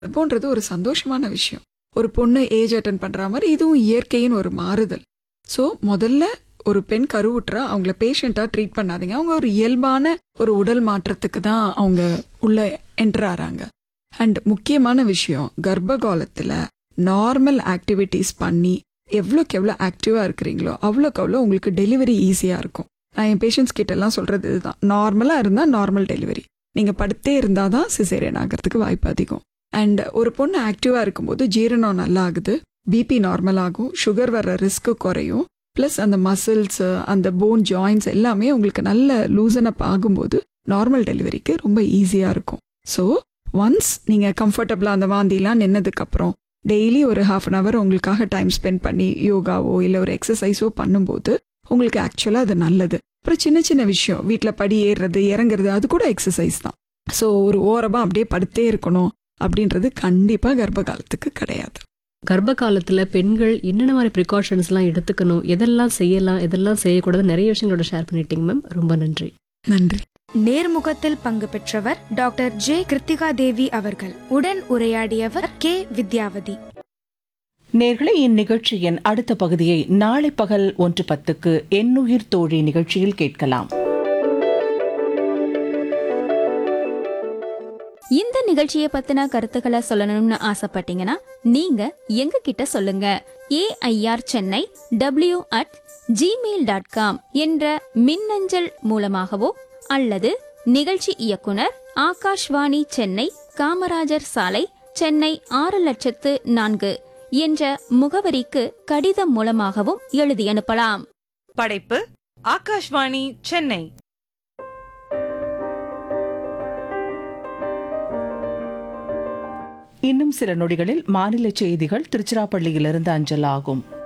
கர்ப்பம்ன்றது ஒரு சந்தோஷமான விஷயம் ஒரு பொண்ணு ஏஜ் அட்டன் பண்ற மாதிரி இதுவும் இயற்கையின் ஒரு மாறுதல் ஸோ முதல்ல ஒரு பெண் கருவுற்றா அவங்கள பேஷண்ட்டாக ட்ரீட் பண்ணாதீங்க அவங்க ஒரு இயல்பான ஒரு உடல் மாற்றத்துக்கு தான் அவங்க உள்ள என்டர் ஆறாங்க அண்ட் முக்கியமான விஷயம் கர்ப்ப காலத்தில் நார்மல் ஆக்டிவிட்டீஸ் பண்ணி எவ்வளோக்கு எவ்வளோ ஆக்டிவாக இருக்கிறீங்களோ அவ்வளோக்கு அவ்வளோ உங்களுக்கு டெலிவரி ஈஸியாக இருக்கும் நான் என் பேஷண்ட்ஸ் கிட்ட எல்லாம் சொல்கிறது இதுதான் நார்மலாக இருந்தால் நார்மல் டெலிவரி நீங்கள் படுத்தே இருந்தால் தான் சிசேரியன் ஆகிறதுக்கு வாய்ப்பு அதிகம் அண்ட் ஒரு பொண்ணு ஆக்டிவாக இருக்கும்போது ஜீரணம் நல்லா ஆகுது பிபி நார்மல் ஆகும் சுகர் வர்ற ரிஸ்க்கு குறையும் ப்ளஸ் அந்த மசில்ஸ் அந்த போன் ஜாயின்ஸ் எல்லாமே உங்களுக்கு நல்ல லூசன் அப் ஆகும்போது நார்மல் டெலிவரிக்கு ரொம்ப ஈஸியாக இருக்கும் ஸோ ஒன்ஸ் நீங்கள் கம்ஃபர்டபுளாக அந்த வாந்திலாம் நின்னதுக்கப்புறம் டெய்லி ஒரு ஹாஃப் அன் ஹவர் உங்களுக்காக டைம் ஸ்பெண்ட் பண்ணி யோகாவோ இல்லை ஒரு எக்ஸசைஸோ பண்ணும்போது உங்களுக்கு ஆக்சுவலாக அது நல்லது அப்புறம் சின்ன சின்ன விஷயம் வீட்டில் படி ஏறுறது இறங்குறது அது கூட எக்ஸசைஸ் தான் ஸோ ஒரு ஓரமாக அப்படியே படுத்தே இருக்கணும் அப்படின்றது கண்டிப்பாக கர்ப்ப காலத்துக்கு கிடையாது கர்ப்ப காலத்துல பெண்கள் என்னென்ன மாதிரி ப்ரிகாஷன்ஸ்லாம் எடுத்துக்கணும் எதெல்லாம் செய்யலாம் எதெல்லாம் செய்யக்கூடாது நிறைய விஷயங்களோட ஷேர் பண்ணிட்டீங்க மேம் ரொம்ப நன்றி நன்றி நேர்முகத்தில் பங்கு பெற்றவர் டாக்டர் ஜே கிருத்திகா தேவி அவர்கள் உடன் உரையாடியவர் கே வித்யாவதி நேர்களே இந்நிகழ்ச்சியின் அடுத்த பகுதியை நாளை பகல் ஒன்று பத்துக்கு எண்ணுயிர் தோழி நிகழ்ச்சியில் கேட்கலாம் இந்த நிகழ்ச்சியை பத்தின கருத்துக்களை சொல்லணும்னு ஆசைப்பட்டீங்கன்னா நீங்க எங்க கிட்ட சொல்லுங்க AIR Chennai W at Gmail dot com என்ற மின்னஞ்சல் மூலமாகவோ அல்லது நிகழ்ச்சி இயக்குனர் ஆகாஷ்வாணி சென்னை காமராஜர் சாலை சென்னை ஆறு லட்சத்து நான்கு என்ற முகவரிக்கு கடிதம் மூலமாகவும் எழுதி அனுப்பலாம் படைப்பு ஆகாஷ்வாணி சென்னை இன்னும் சில நொடிகளில் மாநில செய்திகள் திருச்சிராப்பள்ளியிலிருந்து அஞ்சல் ஆகும்